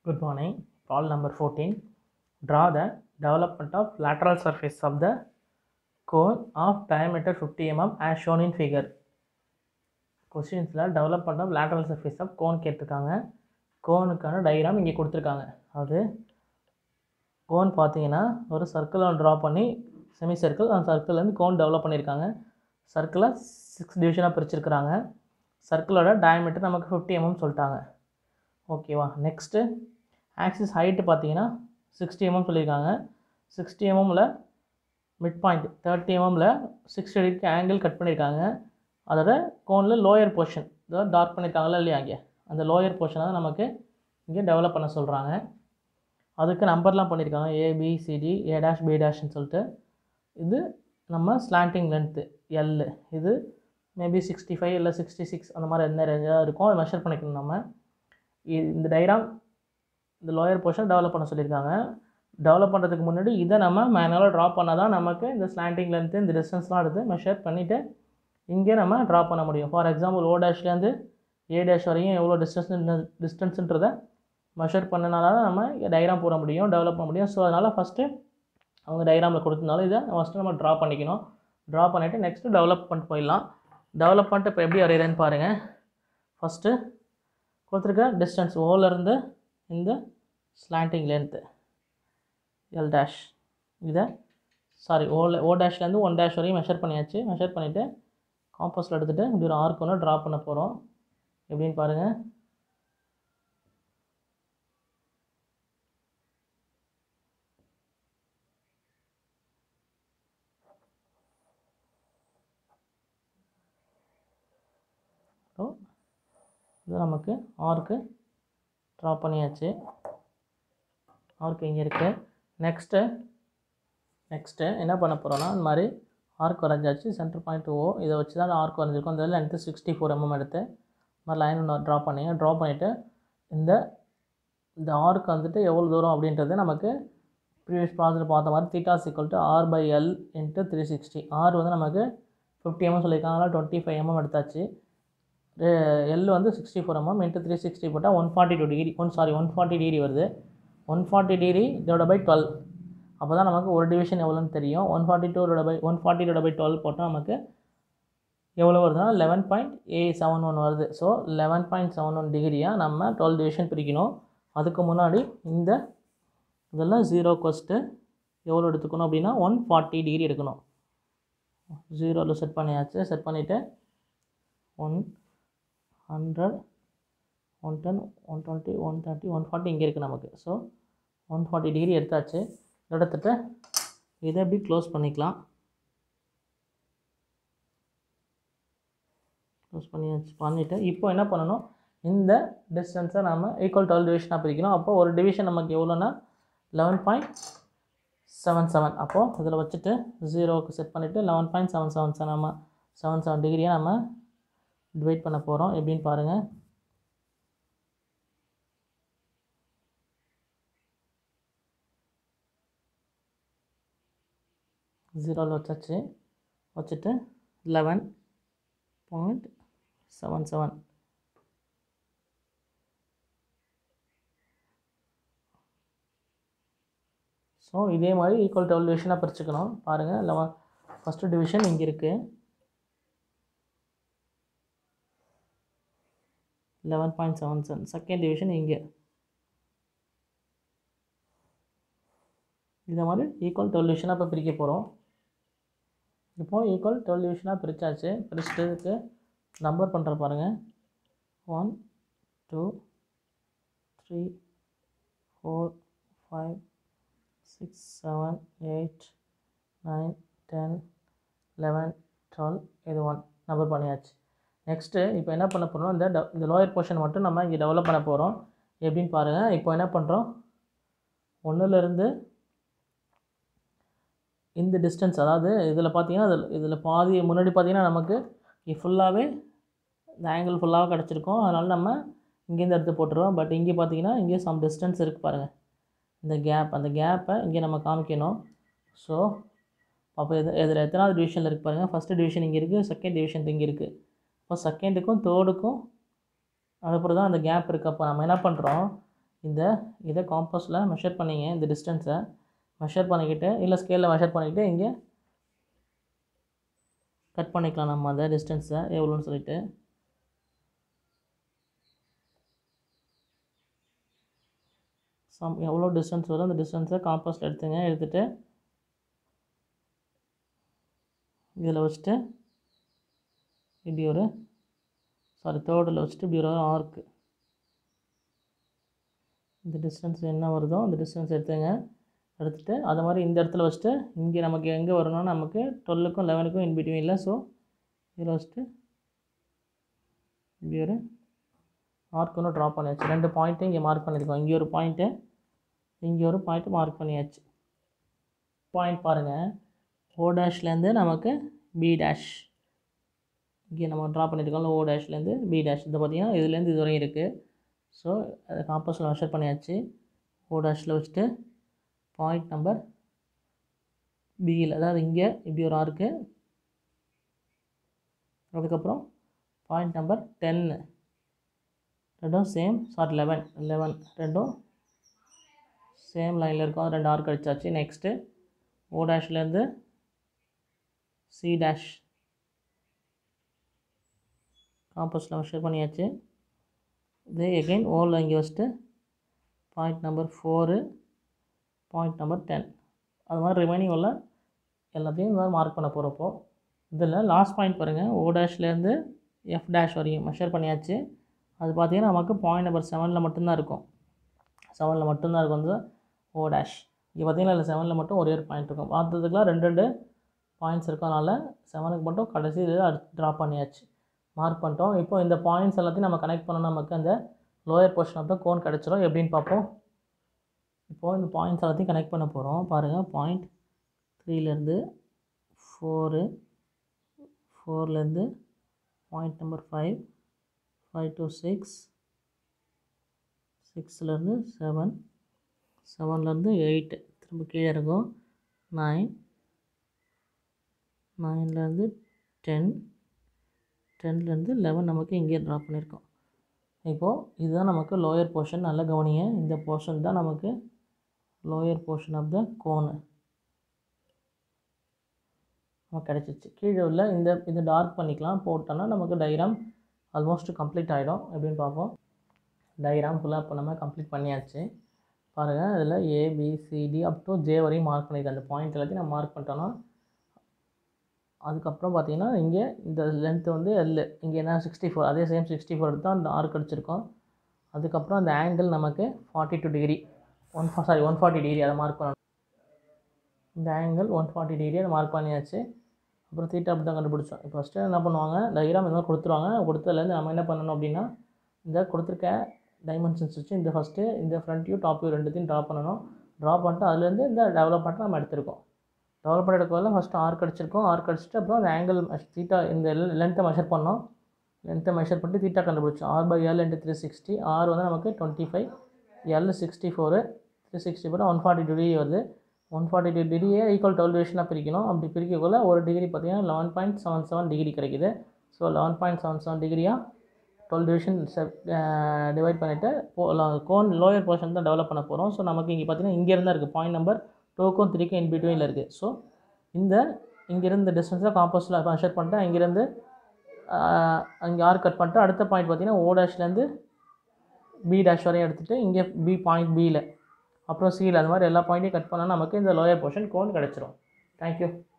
Good morning. Problem number 14. Draw the development of lateral surface of the cone of diameter 50 mm as shown in figure. கொஸ்டின்ஸில் development of lateral surface of cone கேட்டிருக்காங்க கோனுக்கான diagram இங்கே கொடுத்துருக்காங்க அது cone பார்த்தீங்கன்னா ஒரு circle ஒன்று draw பண்ணி செமி சர்க்கிள் அந்த சர்க்கிள்லேருந்து கோன் டெவலப் பண்ணியிருக்காங்க சர்க்கிளை சிக்ஸ் டிவிஷனாக பிரிச்சிருக்கிறாங்க சர்க்கிளோட டயமீட்டர் நமக்கு ஃபிஃப்டி எம்எம் சொல்லிட்டாங்க ஓகேவா நெக்ஸ்ட்டு ஆக்சிஸ் ஹைட்டு பார்த்தீங்கன்னா சிக்ஸ்டி எம்எம் சொல்லியிருக்காங்க சிக்ஸ்டி எம்எம்மில் மிட் பாயிண்ட் தேர்ட்டி எம்எம்மில் சிக்ஸ்டி டிகிரிக்கு ஆங்கிள் கட் பண்ணியிருக்காங்க அதோட கோனில் லோயர் போர்ஷன் இதோ டார்க் பண்ணியிருக்காங்களா இல்லையா இங்கே அந்த லோயர் போர்ஷனை தான் நமக்கு இங்கே டெவலப் பண்ண சொல்கிறாங்க அதுக்கு நம்பர்லாம் பண்ணியிருக்காங்க ஏபிசிடி ஏ டேஷ் பி டேஷ்னு சொல்லிட்டு இது நம்ம ஸ்லாண்டிங் லென்த்து எல் இது மேபி சிக்ஸ்டி ஃபைவ் இல்லை சிக்ஸ்டி சிக்ஸ் அந்த மாதிரி எந்த ரேஞ்சாக இருக்கும் அதை மெஷர் பண்ணிக்கணும் நம்ம இ- இந்த டயக்ராம் இந்த லோயர் போர்ஷன் டெவலப் பண்ண சொல்லியிருக்காங்க டெவலப் பண்ணுறதுக்கு முன்னாடி இதை நம்ம மேனுவலாக ட்ரா பண்ணால் தான் நமக்கு இந்த ஸ்லாண்டிங் லென்த்து இந்த டிஸ்டன்ஸ்லாம் எடுத்து மெஷர் பண்ணிவிட்டு இங்கே நம்ம ட்ரா பண்ண முடியும் ஃபார் எக்ஸாம்பிள் ஓ டேஷ்லேருந்து ஏ டேஷ் வரையும் எவ்வளோ டிஸ்டன்ஸ் டிஸ்டன்ஸுன்றதை மெஷர் பண்ணனால தான் நம்ம டயக்ராம் போட முடியும் டெவலப் பண்ண முடியும் ஸோ அதனால் ஃபஸ்ட்டு அவங்க டயக்ராமில் கொடுத்தனால இதை ஃபஸ்ட்டு நம்ம ட்ரா பண்ணிக்கணும் ட்ரா பண்ணிவிட்டு நெக்ஸ்ட்டு டெவலப் பண்ணிட்டு போயிடலாம் டெவலப் பண்ணிட்டு இப்போ எப்படி வரைகிறேன்னு பாருங்கள் ஃபஸ்ட்டு கொடுத்துருக்க டிஸ்டன்ஸ் ஓலேருந்து இந்த ஸ்லாண்டிங் லென்த்து எல் டேஷ் இதை சாரி ஓல ஓ டேஷ்லேருந்து ஒன் டேஷ் வரையும் மெஷர் பண்ணியாச்சு மெஷர் பண்ணிவிட்டு காம்பஸில் எடுத்துகிட்டு இப்படி ஒரு ஆர்க் ஒன்று ட்ரா பண்ண போகிறோம் எப்படின்னு பாருங்கள் ஸோ இது நமக்கு ஆர்க்கு ட்ரா பண்ணியாச்சு ஆர்க் இங்கே இருக்குது நெக்ஸ்ட்டு நெக்ஸ்ட்டு என்ன பண்ண போகிறோன்னா இந்த மாதிரி ஆர்க் வரைஞ்சாச்சு சென்டர் பாயிண்ட் ஓ இதை வச்சு தான் ஆர்க் வரைஞ்சிருக்கோம் இந்த லென்த்து சிக்ஸ்டி ஃபோர் எம்எம் எடுத்து இந்த மாதிரி லைன் ஒன்று ட்ரா பண்ணி ட்ரா பண்ணிவிட்டு இந்த இந்த ஆர்க் வந்துட்டு எவ்வளோ தூரம் அப்படின்றது நமக்கு ப்ரீவியஸ் ப்ராஜெக்ட் பார்த்த மாதிரி theta equal to R by L into three sixty R வந்து நமக்கு ஃபிஃப்டி எம்எம் சொல்லியிருக்காங்க டுவெண்ட்டி ஃபைவ் எம்எம் எடுத்தாச்சு எல் வந்து sixty four mm into three sixty போட்டால் one forty two degree one sorry one forty degree வருது one forty degree இதோட by twelve அப்போ தான் நமக்கு ஒரு டிவிஷன் எவ்வளோன்னு தெரியும் one forty two by one forty two by twelve போட்டால் நமக்கு எவ்வளோ வருதுன்னா eleven point A seven one வருது so eleven point seven one டிகிரியாக நம்ம டுவெல் டிவிஷன் பிரிக்கணும் அதுக்கு முன்னாடி இந்த இதெல்லாம் ஜீரோ கொஸ்ட்டு எவ்வளோ எடுத்துக்கணும் அப்படின்னா ஒன் ஃபார்ட்டி டிகிரி எடுக்கணும் ஜீரோவில் செட் பண்ணியாச்சு செட் பண்ணிவிட்டு one hundred one ten one twenty one thirty one forty இங்கே இருக்குது நமக்கு ஸோ ஒன் ஃபார்ட்டி டிகிரி எடுத்தாச்சு எடுத்துட்டு இதை எப்படி க்ளோஸ் பண்ணிக்கலாம் க்ளோஸ் பண்ணியாச்சு பண்ணிவிட்டு இப்போ என்ன பண்ணணும் இந்த டிஸ்டன்ஸை நம்ம ஈக்குவல் டுவெல் டிவிஷனாக பிரிக்கணும் அப்போ ஒரு டிவிஷன் நமக்கு எவ்வளோன்னா லெவன் பாயிண்ட் செவன் செவன் அப்போது இதில் வச்சுட்டு ஜீரோவுக்கு செட் பண்ணிவிட்டு eleven point seven seven seven நம்ம செவன் செவன் டிகிரியை நம்ம டிவைட் பண்ண போகிறோம் எப்படின்னு பாருங்கள் ஜீரோவில் வச்சாச்சு வச்சுட்டு eleven point seven seven so இதே மாதிரி ஈக்குவல் டுவெல் டிவிஷனாக பிரிச்சுக்கணும் பாருங்கள் லெவன் ஃபஸ்ட்டு டிவிஷன் இங்கே இருக்குது eleven point seven seven second division இங்கே இந்த மாதிரி ஈக்குவல் டுவெல் டிவிஷனாக இப்போ பிரிக்க போகிறோம் இப்போது ஈக்குவல் டுவெல் டிவிஷனாக பிரித்தாச்சு பிரிச்சுட்டு நம்பர் பண்ணுற பாருங்கள் one two three four five six seven eight nine ten eleven twelve இது ஒன் நம்பர் பண்ணியாச்சு நெக்ஸ்ட்டு இப்போ என்ன பண்ண போகிறோம் இந்த de- இந்த லோயர் போர்ஷன் மட்டும் நம்ம இங்கே டெவலப் பண்ண போகிறோம் எப்படின்னு பாருங்கள் இப்போ என்ன பண்ணுறோம் ஒன்றுலேருந்து இந்த டிஸ்டன்ஸ் அதாவது இதில் பார்த்தீங்கன்னா இதில் இதில் பாதி முன்னாடி பார்த்தீங்கன்னா நமக்கு இங்கே ஃபுல்லாகவே இந்த ஆங்கிள் ஃபுல்லாக கிடச்சிருக்கும் அதனால் நம்ம இங்கேருந்து எடுத்து போட்டுருவோம் பட் இங்கே பார்த்தீங்கன்னா இங்கே சம் டிஸ்டன்ஸ் இருக்குது பாருங்கள் இந்த கேப் அந்த கேப்பை இங்கே நம்ம காமிக்கணும் ஸோ அப்போ இது இதில் எத்தனாவது டிவிஷனில் இருக்குது பாருங்கள் ஃபஸ்ட்டு டிவிஷன் இங்கே இருக்குது செகண்ட் டிவிஷன் இங்கே இருக்குது இப்போ செகண்டுக்கும் தேர்டுக்கும் அதுக்கப்புறம் தான் அந்த கேப் இருக்குது அப்போ நம்ம என்ன பண்ணுறோம் இந்த இதை காம்பஸில் மெஷர் பண்ணிங்க இந்த டிஸ்டன்ஸை மெஷர் பண்ணிக்கிட்டு இல்லை ஸ்கேலில் மெஷர் பண்ணிக்கிட்டு இங்கே கட் பண்ணிக்கலாம் நம்ம அந்த டிஸ்டன்ஸை எவ்வளோன்னு சொல்லிட்டு சம் எவ்வளோ டிஸ்டன்ஸ் வரும் அந்த டிஸ்டன்ஸை காம்பஸில் எடுத்துங்க எடுத்துகிட்டு இதில் வச்சுட்டு இப்படி ஒரு சாரி தேர்டில் வச்சுட்டு இப்படி ஒரு ஆர்க்கு இந்த டிஸ்டன்ஸ் என்ன வருதோ அந்த டிஸ்டன்ஸ் எடுத்துங்க எடுத்துகிட்டு அது மாதிரி இந்த இடத்துல வச்சுட்டு இங்கே நமக்கு எங்கே வரணும்னா நமக்கு டுவெல்லுக்கும் லெவனுக்கும் இன் பிட்வீனில் ஸோ இதில் வச்சுட்டு இப்படி ஒரு மார்க் ஒன்று ட்ரா பண்ணியாச்சு ரெண்டு பாயிண்ட்டு இங்கே மார்க் பண்ணியிருக்கோம் இங்கே ஒரு பாயிண்ட்டு இங்கே ஒரு பாயிண்ட்டு மார்க் பண்ணியாச்சு பாயிண்ட் பாருங்கள் ஓ டேஷ்லேருந்து நமக்கு பி டேஷ் இங்கே நம்ம ட்ரா பண்ணியிருக்கோம்ல ஓ டேஷ்லேருந்து பி டேஷ் இது பார்த்திங்கன்னா இதுலேருந்து இது வரையும் இருக்குது ஸோ அதை காம்பஸில் மெஷர் பண்ணியாச்சு ஓ டேஷில் வச்சுட்டு பாயிண்ட் நம்பர் பியில் அதாவது இங்கே இப்படி ஒரு ஆர்க்கு அதுக்கப்புறம் பாயிண்ட் நம்பர் டென்னு ரெண்டும் சேம் சாரி லெவன் லெவன் ரெண்டும் சேம் லைனில் இருக்கும் ரெண்டு ஆர்க் அடிச்சாச்சு நெக்ஸ்ட்டு ஓ டேஷ்லேருந்து சி டேஷ் காம்பஸில் மெஷர் பண்ணியாச்சு இது எகைன் ஓவில் இங்கே வச்சுட்டு point number four point number ten அது மாதிரி ரிமைனிங் உள்ள எல்லாத்தையும் இந்த மாதிரி மார்க் பண்ண போகிறப்போ இதில் லாஸ்ட் பாயிண்ட் பாருங்கள் ஓ டேஷ்லேருந்து எஃப் டேஷ் வரையும் மெஷர் பண்ணியாச்சு அது பார்த்தீங்கன்னா நமக்கு பாயிண்ட் நம்பர் செவனில் மட்டும்தான் இருக்கும் செவனில் மட்டும்தான் இருக்கும் வந்து ஓ டேஷ் இங்கே பார்த்தீங்கன்னா இல்லை செவனில் மட்டும் ஒரே ஒரு பாயிண்ட் இருக்கும் பார்த்ததுக்குலாம் ரெண்டு ரெண்டு பாயிண்ட்ஸ் இருக்கனால செவனுக்கு மட்டும் கடைசி இது ட்ரா பண்ணியாச்சு மார்க் பண்ணிட்டோம் இப்போ இந்த பாயிண்ட்ஸ் எல்லாத்தையும் நம்ம கனெக்ட் பண்ணோம் நமக்கு அந்த lower portion of the cone கிடச்சிரும் எப்படின்னு பார்ப்போம் இப்போது இந்த பாயிண்ட்ஸ் எல்லாத்தையும் கனெக்ட் பண்ண போகிறோம் பாருங்கள் பாயிண்ட் த்ரீலேருந்து ஃபோரு ஃபோர்லேருந்து point number five five to six சிக்ஸ்லேருந்து செவன் செவன்லேருந்து எயிட்டு திரும்ப கீழே இருக்கும் நைன் நைன்லேருந்து டென் டென்லேருந்து லெவன் நமக்கு இங்கே ட்ரா பண்ணியிருக்கோம் இப்போது இதுதான் நமக்கு லோயர் போர்ஷன் நல்லா கவனிங்க இந்த போர்ஷன் தான் நமக்கு lower portion of the cone நமக்கு கிடச்சிச்சு கீழே உள்ள இந்த இது டார்க் பண்ணிக்கலாம் போட்டோன்னா நமக்கு டைராம் ஆல்மோஸ்ட் கம்ப்ளீட் ஆகிடும் எப்படின்னு பார்ப்போம் டைராம் ஃபுல்லாக இப்போ நம்ம கம்ப்ளீட் பண்ணியாச்சு பாருங்கள் இதில் ஏபிசிடி அப் டு ஜே வரையும் மார்க் பண்ணியிருக்கேன் அந்த பாயிண்ட் எல்லாத்தையும் நம்ம மார்க் பண்ணிட்டோன்னா அதுக்கப்புறம் பார்த்தீங்கன்னா இங்கே இந்த லென்த்து வந்து எல் இங்கே என்ன சிக்ஸ்டி ஃபோர் அதே சேம் சிக்ஸ்டி ஃபோர் எடுத்து தான் ஆர்க் அடிச்சிருக்கோம் அதுக்கப்புறம் அந்த ஆங்கிள் நமக்கு forty two degree one sorry one forty degree அதை மார்க் பண்ணணும் இந்த ஆங்கிள் ஒன் ஃபார்ட்டி டிகிரி அதை மார்க் பண்ணியாச்சு அப்புறம் தீட்டா அப்படி தான் கண்டுபிடிச்சோம் இப்போ ஃபஸ்ட்டு என்ன பண்ணுவாங்க டைராம் இந்த மாதிரி கொடுத்துருவாங்க கொடுத்ததுலேருந்து நம்ம என்ன பண்ணணும் அப்படின்னா இந்த கொடுத்துருக்க டைமென்ஷன்ஸ் வச்சு இந்த ஃபஸ்ட்டு இந்த ஃப்ரண்ட் வியூ டாப் வியூ ரெண்டுத்தையும் ட்ரா பண்ணணும் ட்ரா பண்ணிட்டு அதுலேருந்து இந்த டெவலப்மெண்ட்டை நம்ம எடுத்திருக்கோம் டெவலப்மெண்ட் எடுக்கல ஃபஸ்ட்டு ஆர்க் அடிச்சிருக்கோம் ஆர்க் அடிச்சுட்டு அப்புறம் அந்த ஆங்கிள் தீட்டா இந்த லென்த்தை மெஷர் பண்ணோம் லென்த்தை மெஷர் பண்ணிட்டு தீட்டா கண்டுபிடிச்சோம் R by L into three sixty R வந்து நமக்கு twenty five L sixty four three sixty four one forty degree வருது ஒன் ஃபார்ட்டி டூ டிகிரியே ஈக்குவல் டுவெல் டிவிஷனாக பிரிக்கணும் அப்படி பிரிக்கக்குள்ள ஒரு டிகிரி பார்த்தீங்கன்னா eleven point seven seven degree கிடைக்குது so eleven point seven seven டிகிரியாக டுவெல் டிவிஷன் டிவைட் பண்ணிவிட்டு கோன் லோயர் போர்ஷன் தான் டெவலப் பண்ண போகிறோம் ஸோ நமக்கு இங்கே பார்த்தீங்கன்னா இங்கேருந்து தான் இருக்குது பாயிண்ட் நம்பர் டூக்கும் த்ரீக்கும் இன் பிட்வீனில் இருக்குது ஸோ இந்த இங்கேருந்து டிஸ்டன்ஸில் காம்போஸில் மெஷர் பண்ணிட்டு இங்கேருந்து அங்கே ஆர் கட் பண்ணிட்டு அடுத்த பாயிண்ட் பார்த்தீங்கன்னா ஓ டேஷ்லேருந்து பி டேஷ் வரையும் எடுத்துகிட்டு இங்கே பி பாயிண்ட் பியில் அப்புறம் சியில் அது மாதிரி எல்லா பாயிண்ட்டையும் கட் பண்ணால் நமக்கு இந்த லோயர் போர்ஷன் கோன் கிடச்சிரும் தேங்க்யூ